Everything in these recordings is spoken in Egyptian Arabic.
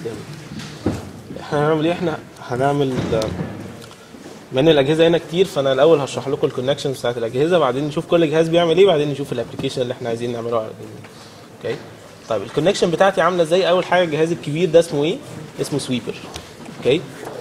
قدامي احنا هنعمل ايه احنا هنعمل من الاجهزه هنا كتير فانا الاول هشرح لكم الكونكشنز بتاعت الاجهزه بعدين نشوف كل جهاز بيعمل ايه بعدين نشوف الابلكيشن اللي احنا عايزين نعمله على الاجهزه اوكي طيب الكونكشن بتاعتي عامله ازاي اول حاجه الجهاز الكبير ده اسمه ايه اسمه سويبر اوكي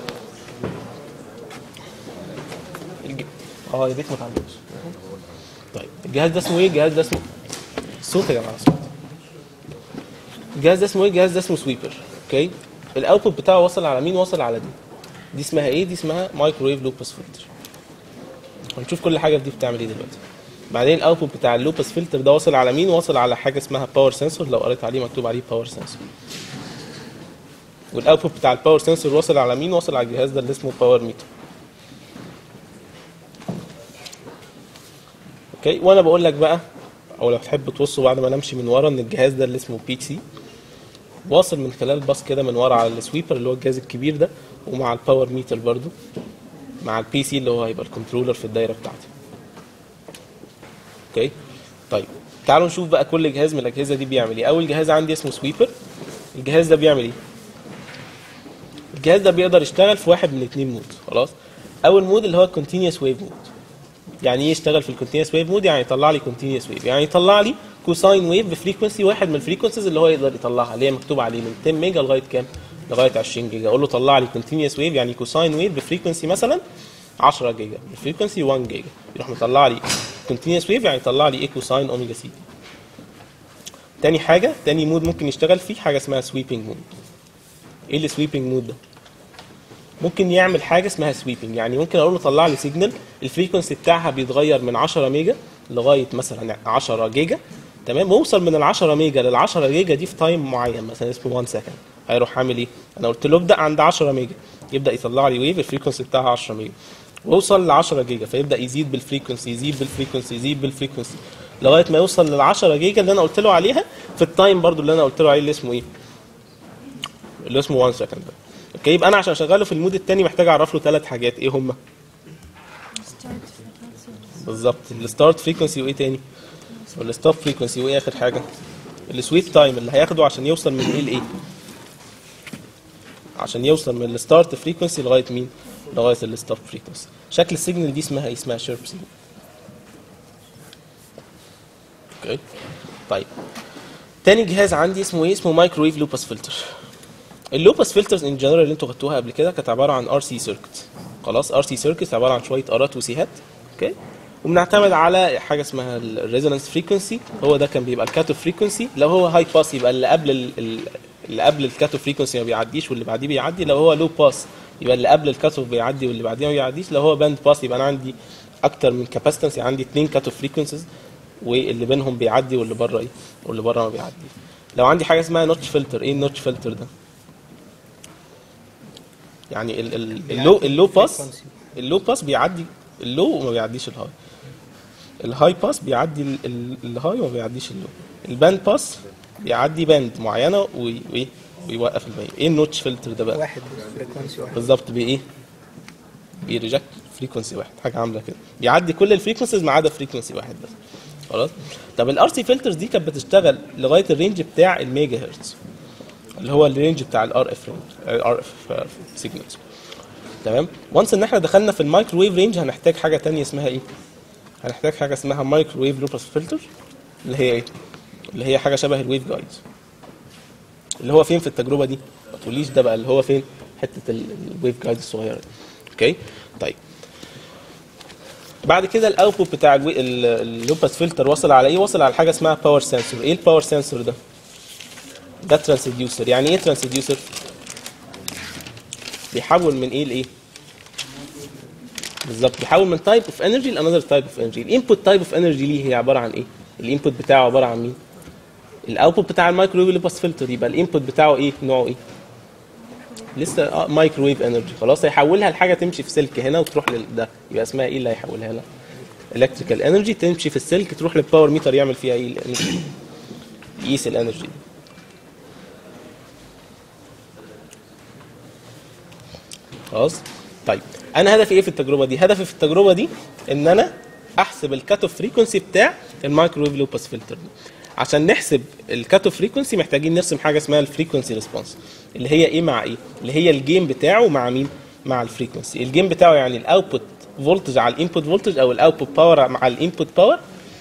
الج... اه يا ريت ما تعملش طيب الجهاز ده اسمه ايه الجهاز ده اسمه الصوت يا جماعه الصوت الجهاز ده اسمه ايه الجهاز ده اسمه سويبر اوكي الاوتبوت بتاعه وصل على مين وصل على دي دي اسمها ايه دي اسمها مايكرويف لوبس فلتر هنشوف كل حاجه في دي بتعمل ايه دلوقتي بعدين الاوتبوت بتاع اللوبس فلتر ده وصل على مين وصل على حاجه اسمها باور سنسور لو قريت عليه مكتوب عليه باور سنسور والاوتبوت بتاع الباور سنسور وصل على مين وصل على الجهاز ده اللي اسمه باور ميتر اوكي وانا بقول لك بقى او لو تحب توصوا بعد ما نمشي من ورا ان الجهاز ده اللي اسمه بي سي واصل من خلال باص كده من ورا على السويبر اللي هو الجهاز الكبير ده ومع الباور ميتر برضو مع البي سي اللي هو هيبقى الكنترولر في الدايره بتاعتي اوكي طيب تعالوا نشوف بقى كل جهاز من الاجهزه دي بيعمل ايه اول جهاز عندي اسمه سويبر الجهاز ده بيعمل ايه الجهاز ده بيقدر يشتغل في واحد من الاثنين مود خلاص اول مود اللي هو كونتينوس ويف مود يعني ايه يشتغل في الكونتينوس ويف مود يعني يطلع لي كونتينوس ويف يعني يطلع لي كوساين ويف بفريكونسي واحد من الفريكونسيز اللي هو يقدر يطلعها اللي هي مكتوب عليه من 10 ميجا لغايه كام لغايه 20 جيجا اقول له طلع لي كونتينوس ويف يعني كوساين ويف بفريكونسي مثلا 10 جيجا بفريكونسي 1 جيجا يروح مطلع لي كونتينوس ويف يعني يطلع لي ايه كوساين اوميجا سي تاني حاجه تاني مود ممكن يشتغل فيه حاجه اسمها سويبنج مود ايه السويبنج مود ده ممكن يعمل حاجه اسمها سويبنج يعني ممكن اقول له طلع لي سيجنال الفريكونسي بتاعها بيتغير من 10 ميجا لغايه مثلا 10 جيجا تمام واوصل من ال 10 ميجا لل 10 جيجا دي في تايم معين مثلا اسمه 1 سكند هيروح عامل ايه؟ انا قلت له ابدا عند 10 ميجا يبدا يطلع لي ويف الفريكونسي بتاعها 10 ميجا واوصل ل 10 جيجا فيبدا يزيد بالفريكونسي يزيد بالفريكونسي يزيد بالفريكونسي لغايه ما يوصل لل 10 جيجا اللي انا قلت له عليها في التايم برضو اللي انا قلت له عليه اللي اسمه ايه؟ اللي اسمه 1 سكند ده اوكي يبقى انا عشان اشغله في المود الثاني محتاج اعرف له ثلاث حاجات ايه هم؟ بالظبط الستارت فريكونسي وايه تاني؟ والستوب فريكونسي وايه اخر حاجه؟ السويت تايم اللي هياخده عشان يوصل من ايه لايه؟ عشان يوصل من الستارت فريكونسي لغايه مين؟ لغايه الستوب فريكونسي شكل السيجنال دي اسمها ايه؟ اسمها شيرب سيجنال اوكي طيب تاني جهاز عندي اسمه ايه؟ اسمه مايكرويف لوبس فلتر اللوبس فلترز ان جنرال اللي انتوا خدتوها قبل كده كانت عباره عن ار سي سيركت خلاص ار سي سيركت عباره عن شويه ارات وسيهات اوكي وبنعتمد على حاجه اسمها الريزونانس فريكونسي هو ده كان بيبقى الكاتو فريكونسي لو هو هاي باس يبقى اللي قبل ال- ال- اللي قبل الكاتو فريكونسي ما بيعديش واللي بعديه بيعدي لو هو لو باس يبقى اللي قبل الكاتو بيعدي واللي بعديه ما بيعديش لو هو باند باس يبقى انا عندي اكتر من كاباسيتنس يعني عندي اثنين كاتو فريكونسيز واللي بينهم بيعدي واللي بره ايه واللي بره ما بيعديش لو عندي حاجه اسمها نوتش فلتر ايه النوتش فلتر ده يعني ال- ال- اللو اللو باس اللو باس بيعدي اللو وما بيعديش الهاي الهاي باس بيعدي ال- ال- الهاي وما بيعديش اللو الباند باس بيعدي باند معينه وي- وايه ويوقف الباقي ايه النوتش فلتر ده بقى واحد فريكونسي واحد بالظبط بايه بيريجكت فريكونسي واحد حاجه عامله كده بيعدي كل الفريكونسيز ما عدا فريكونسي واحد بس خلاص طب الار سي فلترز دي كانت بتشتغل لغايه الرينج بتاع الميجا هرتز اللي هو الرينج بتاع الار اف الار اف سيجنالز تمام وانس ان احنا دخلنا في المايكروويف رينج هنحتاج حاجه تانية اسمها ايه هنحتاج حاجه اسمها مايكروويف لوبس فلتر اللي هي ايه اللي هي حاجه شبه الويف جايد اللي هو فين في التجربه دي ما تقوليش ده بقى اللي هو فين حته ال- الويف جايد الصغيره دي اوكي طيب بعد كده الاوتبوت بتاع الوي- ال- اللوبس فلتر وصل على ايه وصل على حاجه اسمها باور سنسور ايه الباور سنسور ده ده ترانسديوسر يعني ايه ترانسديوسر بيحول من ايه لايه بالظبط بيحول من تايب اوف انرجي لانذر تايب اوف انرجي الانبوت تايب اوف انرجي ليه هي عباره عن ايه الانبوت بتاعه عباره عن مين الاوتبوت بتاع المايكرويف لوبس فلتر يبقى الانبوت بتاعه ايه نوعه ايه لسه اه مايكرويف انرجي خلاص هيحولها لحاجه تمشي في سلك هنا وتروح لده يبقى اسمها ايه اللي هيحولها لها الكتريكال انرجي تمشي في السلك تروح للباور ميتر يعمل فيها ايه الانرجي يقيس الانرجي دي خلاص طيب انا هدفي ايه في التجربه دي هدفي في التجربه دي ان انا احسب الكات اوف فريكونسي بتاع المايكرويف لوبس فلتر عشان نحسب الكات اوف فريكونسي محتاجين نرسم حاجه اسمها الفريكونسي ريسبونس اللي هي ايه مع ايه اللي هي الجيم بتاعه مع مين مع الفريكونسي الجيم بتاعه يعني الاوتبوت فولتج على الانبوت فولتج او الاوتبوت باور مع الانبوت باور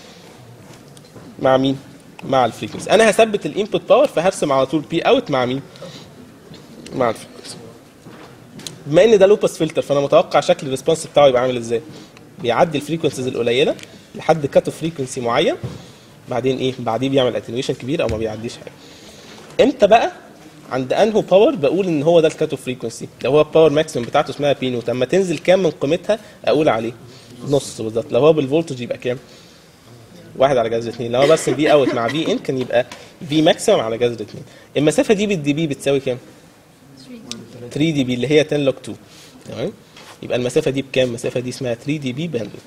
مع مين مع الفريكونسي انا هثبت الانبوت باور فهرسم على طول بي اوت مع مين مع الفريكونسي بما ان ده لوبس فلتر فانا متوقع شكل الريسبونس بتاعه يبقى عامل ازاي بيعدي الفريكونسيز القليله لحد كات اوف فريكونسي معين بعدين ايه بعديه بيعمل اتنيويشن كبير او ما بيعديش حاجه امتى بقى عند انهو باور بقول ان هو ده الكات اوف فريكونسي لو هو الباور ماكسيمم بتاعته اسمها بي نوت اما تنزل كام من قيمتها اقول عليه نص بالظبط لو هو بالفولتج يبقى كام واحد على جذر اثنين لو هو بس في اوت مع في ان كان يبقى في ماكسيمم على جذر اثنين المسافه دي بالدي بي بتساوي كام 3 دي بي اللي هي 10 لوج 2 تمام يبقى المسافه دي بكام المسافه دي اسمها 3 دي بي باندويث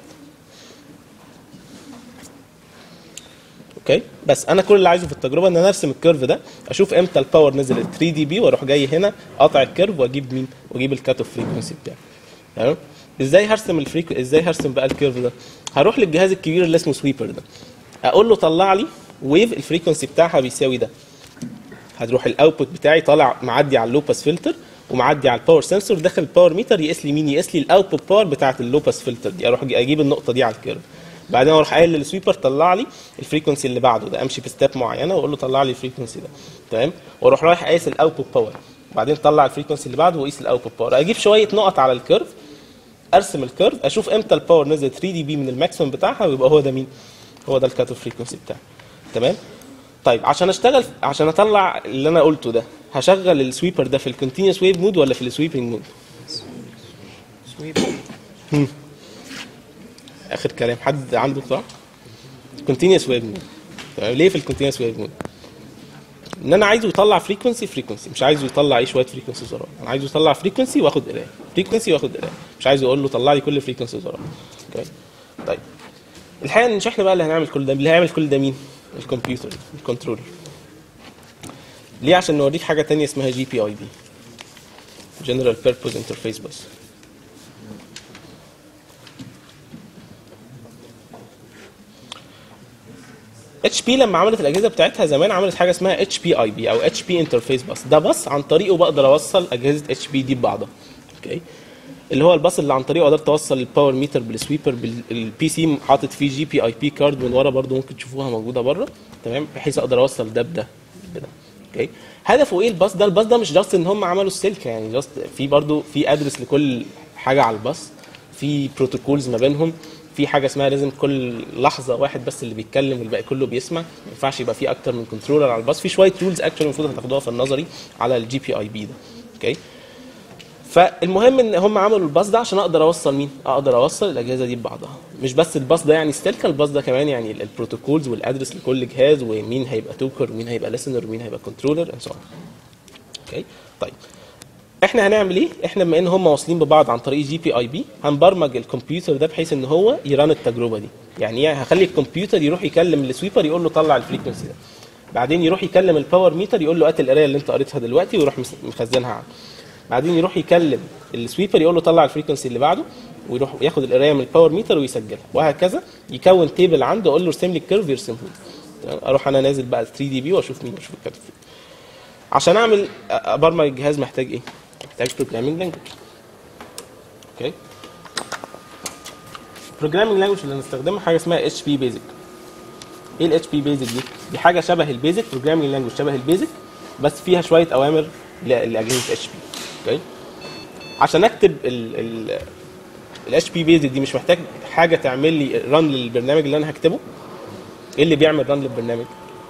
اوكي بس انا كل اللي عايزه في التجربه ان انا ارسم الكيرف ده اشوف امتى الباور نزل 3 دي بي واروح جاي هنا قاطع الكيرف واجيب مين واجيب الكات اوف فريكونسي بتاعي تمام ازاي هرسم الفريك ازاي هرسم بقى الكيرف ده هروح للجهاز الكبير اللي اسمه سويبر ده اقول له طلع لي ويف الفريكونسي بتاعها بيساوي ده هتروح الاوتبوت بتاعي طالع معدي على اللوبس فلتر ومعدي على الباور سنسور داخل الباور ميتر يقيس لي مين يقيس لي الاوتبوت باور بتاعت اللوبس فلتر دي اروح اجيب النقطه دي على الكيرف بعدين اروح قايل للسويبر طلع لي الفريكونسي اللي بعده ده امشي بستيب معينه واقول له طلع لي الفريكونسي ده تمام واروح رايح قايس الاوتبوت باور بعدين طلع الفريكونسي اللي بعده واقيس الاوتبوت باور اجيب شويه نقط على الكيرف ارسم الكيرف اشوف امتى الباور نزل 3 دي بي من الماكسيمم بتاعها ويبقى هو ده مين هو ده الكات اوف فريكونسي بتاعي تمام طيب عشان اشتغل عشان اطلع اللي انا قلته ده هشغل السويبر ده في الكونتينوس ويف مود ولا في السويبنج مود اخر كلام حد عنده اقتراح كونتينوس ويف مود تمام ليه في الكونتينوس ويف مود ان انا عايزه يطلع فريكونسي فريكونسي مش عايزه يطلع ايه شويه فريكونسي وراه انا عايزه يطلع فريكونسي واخد قرايه فريكونسي واخد قرايه مش عايزه اقول له طلع لي كل فريكونسي وراه اوكي طيب الحقيقه مش احنا بقى اللي هنعمل كل ده اللي هيعمل كل ده مين الكمبيوتر الكنترولر ليه عشان نوريك حاجه تانية اسمها جي بي اي بي جنرال بيربوز انترفيس بس اتش بي لما عملت الاجهزه بتاعتها زمان عملت حاجه اسمها اتش بي اي بي او اتش بي انترفيس بس ده بس عن طريقه بقدر اوصل اجهزه اتش بي دي ببعضها اوكي اللي هو الباص اللي عن طريقه قدرت اوصل الباور ميتر بالسويبر بالبي سي حاطط فيه جي بي اي بي كارد من ورا برده ممكن تشوفوها موجوده بره تمام بحيث اقدر اوصل ده بده كده اوكي هدفه ايه الباص ده الباص ده مش جاست ان هم عملوا السلك يعني جاست في برده في ادرس لكل حاجه على الباص في بروتوكولز ما بينهم في حاجه اسمها لازم كل لحظه واحد بس اللي بيتكلم والباقي كله بيسمع ما ينفعش يبقى في اكتر من كنترولر على الباص في شويه رولز اكشن المفروض هتاخدوها في النظري على الجي بي اي بي ده اوكي فالمهم ان هم عملوا الباص ده عشان اقدر اوصل مين؟ اقدر اوصل الاجهزه دي ببعضها مش بس الباص ده يعني ستيلكا الباص ده كمان يعني البروتوكولز والادرس لكل جهاز ومين هيبقى توكر ومين هيبقى ليسنر ومين هيبقى كنترولر اند سو اوكي طيب احنا هنعمل ايه؟ احنا بما ان هم واصلين ببعض عن طريق جي بي اي بي هنبرمج الكمبيوتر ده بحيث ان هو يران التجربه دي يعني ايه هخلي الكمبيوتر يروح يكلم السويبر يقول له طلع الفريكونسي ده بعدين يروح يكلم الباور ميتر يقول له هات القرايه اللي انت قريتها دلوقتي ويروح مخزنها عنده بعدين يروح يكلم السويبر يقول له طلع الفريكونسي اللي بعده ويروح ياخد القرايه من الباور ميتر ويسجلها وهكذا يكون تيبل عنده اقول له ارسم لي الكيرف يرسمه لي اروح انا نازل بقى 3 دي بي واشوف مين واشوف الكيرف عشان اعمل ابرمج الجهاز محتاج ايه؟ محتاج بروجرامينج لانجوج اوكي بروجرامينج لانجوج اللي هنستخدمها حاجه اسمها اتش بي بيزك ايه الاتش بي بيزك دي؟ دي حاجه شبه البيزك بروجرامينج لانجوج شبه البيزك بس فيها شويه اوامر لاجهزه اتش بي اوكي عشان اكتب ال الاتش بي بيزك دي مش محتاج حاجه تعمل لي ران للبرنامج اللي انا هكتبه ايه اللي بيعمل ران للبرنامج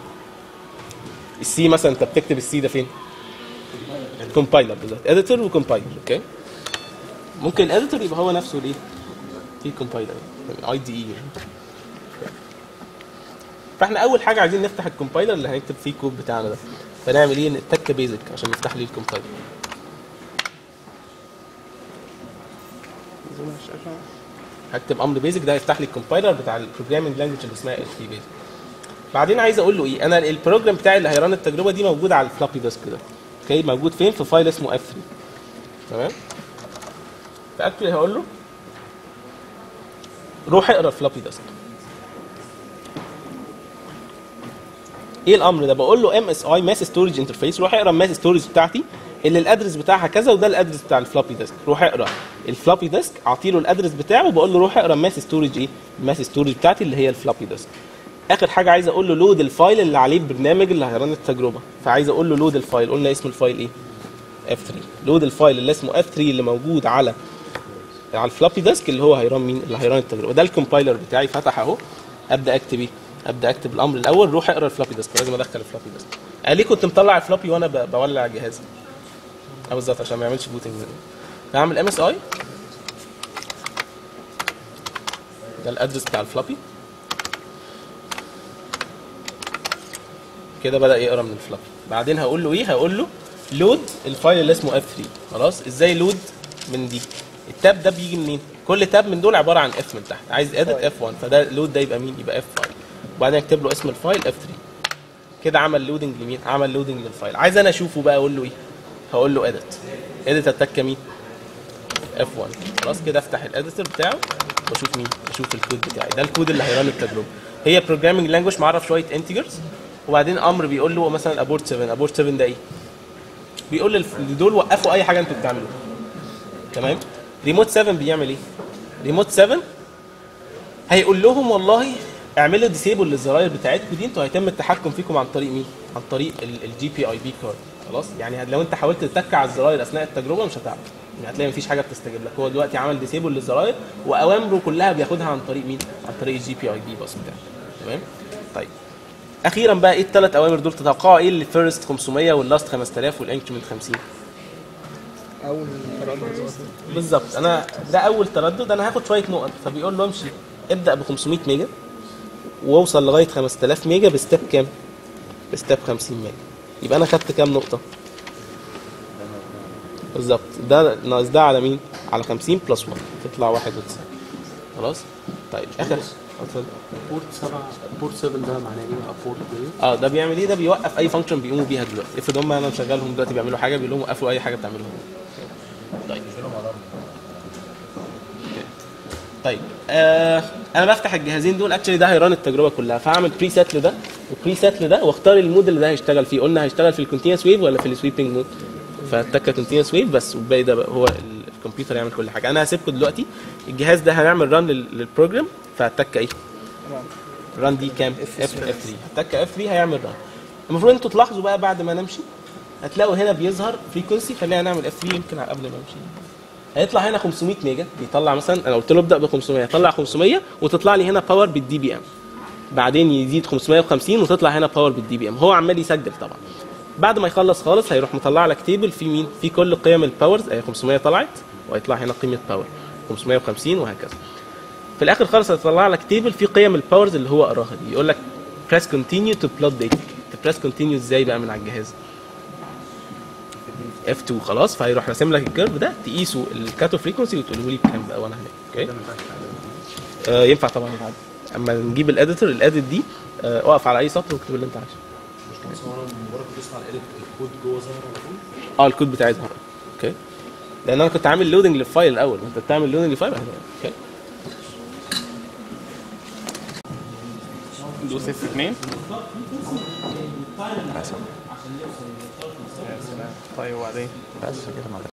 السي مثلا انت بتكتب السي ده فين كومبايلر بالظبط اديتور وكومبايلر اوكي ممكن الاديتور يبقى هو نفسه الايه في كومبايلر اي دي اي فاحنا اول حاجه عايزين نفتح الكومبايلر اللي هنكتب فيه الكود بتاعنا ده فنعمل ايه نتك بيزك عشان يفتح لي الكومبايلر هكتب امر بيزك ده هيفتح لي الكومبايلر بتاع البروجرامنج لانجوج اللي اسمها اتش بي بيزك بعدين عايز اقول له ايه انا البروجرام بتاعي اللي هيران التجربه دي موجود على الفلابي ديسك ده اوكي موجود فين في فايل اسمه اف 3 تمام فاكتولي هقول له روح اقرا الفلابي ديسك ايه الامر ده بقول له ام اس اي ماس ستورج انترفيس روح اقرا الماس ستورج بتاعتي اللي الادرس بتاعها كذا وده الادرس بتاع الفلوبي ديسك روح اقرا الفلوبي ديسك اعطي له الادرس بتاعه وبقول له روح اقرا الماس ستورج ايه الماس ستورج بتاعتي اللي هي الفلوبي ديسك اخر حاجه عايز اقول له لود الفايل اللي عليه البرنامج اللي هيرن التجربه فعايز اقول له لود الفايل قلنا اسم الفايل ايه F3 لود الفايل اللي اسمه F3 اللي موجود على على الفلوبي ديسك اللي هو هيران مين اللي هيران التجربه ده الكومبايلر بتاعي فتح اهو ابدا اكتب ايه ابدا اكتب الامر الاول روح اقرا الفلوبي ديسك لازم ادخل الفلوبي ديسك قال لي كنت مطلع الفلوبي وانا ب- بولع الجهاز اه بالظبط عشان ما يعملش بوتنج بعمل ام اس اي ده الادرس بتاع الفلوبي كده بدا يقرا من الفلوبي بعدين هقول له ايه هقول له لود الفايل اللي اسمه اف 3 خلاص ازاي لود من دي التاب ده بيجي منين كل تاب من دول عباره عن اف من تحت عايز ادت اف 1 فده لود ده يبقى مين يبقى اف 5 وبعدين اكتب له اسم الفايل اف 3 كده عمل لودنج لمين عمل لودنج للفايل عايز انا اشوفه بقى اقول له ايه هقول له ادت ادت اتك مين اف 1 خلاص كده افتح الاديتور بتاعه واشوف مين اشوف الكود بتاعي ده الكود اللي هيران التجربه هي بروجرامنج لانجوج معرف شويه انتجرز وبعدين امر بيقول له مثلا ابورت 7 ابورت 7 ده ايه بيقول للف- لدول وقفوا اي حاجه انتوا بتعملوها تمام ريموت 7 بيعمل ايه ريموت 7 هيقول لهم والله اعملوا ديسيبل للزراير بتاعتكم دي انتوا هيتم التحكم فيكم عن طريق مين عن طريق الجي بي اي بي كارد خلاص يعني لو انت حاولت تتك على الزراير اثناء التجربه مش هتعرف يعني هتلاقي مفيش حاجه بتستجيب لك هو دلوقتي عمل ديسيبل للزراير واوامره كلها بياخدها عن طريق مين عن طريق الجي بي اي بي باص بتاعه تمام طيب اخيرا بقى ايه الثلاث اوامر دول تتوقعوا ايه اللي فيرست 500 واللاست 5000 والانكريمنت 50 اول تردد بالظبط انا ده اول تردد انا هاخد شويه نقط فبيقول له امشي ابدا ب 500 ميجا واوصل لغايه 5000 ميجا بستيب كام؟ بستيب 50 ميجا يبقى انا خدت كام نقطه؟ بالظبط ده ناقص ده على مين؟ على 50 بلس 1 تطلع 91 خلاص؟ طيب اخر اتفضل بورت 7 بورت 7 ده معناه ايه بقى بورت ايه؟ اه ده بيعمل ايه ده بيوقف اي فانكشن بيقوموا بيها دلوقتي افرض هم انا مشغلهم دلوقتي بيعملوا حاجه بيقول لهم وقفوا اي حاجه بتعملوها طيب طيب آه انا بفتح الجهازين دول اكشلي ده هيران التجربه كلها فهعمل بري سيت لده وبري سيت لده واختار المود اللي ده هيشتغل فيه قلنا هيشتغل في الكونتينوس ويف ولا في السويبنج مود فاتك كونتينوس ويف بس والباقي ده بقى هو ال- الكمبيوتر يعمل كل حاجه انا هسيبكم دلوقتي الجهاز ده هنعمل ران للبروجرام فهتك ايه ران دي كام اف اف 3 هتك اف 3 هيعمل ران المفروض انتوا تلاحظوا بقى بعد ما نمشي هتلاقوا هنا بيظهر فريكونسي خلينا نعمل اف 3 يمكن قبل ما امشي هيطلع هنا 500 ميجا بيطلع مثلا انا قلت له ابدا ب 500 يطلع 500 وتطلع لي هنا باور بالدي بي ام بعدين يزيد 550 وتطلع هنا باور بالدي بي ام هو عمال يسجل طبعا بعد ما يخلص خالص هيروح مطلع لك تيبل في مين في كل قيم الباورز اهي 500 طلعت وهيطلع هنا قيمه باور 550 وهكذا في الاخر خالص هيطلع لك تيبل في قيم الباورز اللي هو قراها دي يقول لك press continue to plot data press continue ازاي بقى من على الجهاز F2 خلاص فهيروح راسم لك الكيرف ده تقيسه الكاتو فريكونسي وتقوله لي بكام بقى وانا هناك اوكي آه ينفع طبعا يتعدل اما نجيب الاديتور الاديت دي آه اقف على اي سطر واكتب اللي انت عايزه مش هو مجرد بتسمع الاديت الكود جوه ظاهر على طول؟ اه الكود بتاعي ظهر اوكي لان انا كنت عامل لودنج للفايل الاول انت بتعمل لودنج للفايل بعد كده. اوكي دوس اف 2 طيب وبعدين بس كده ما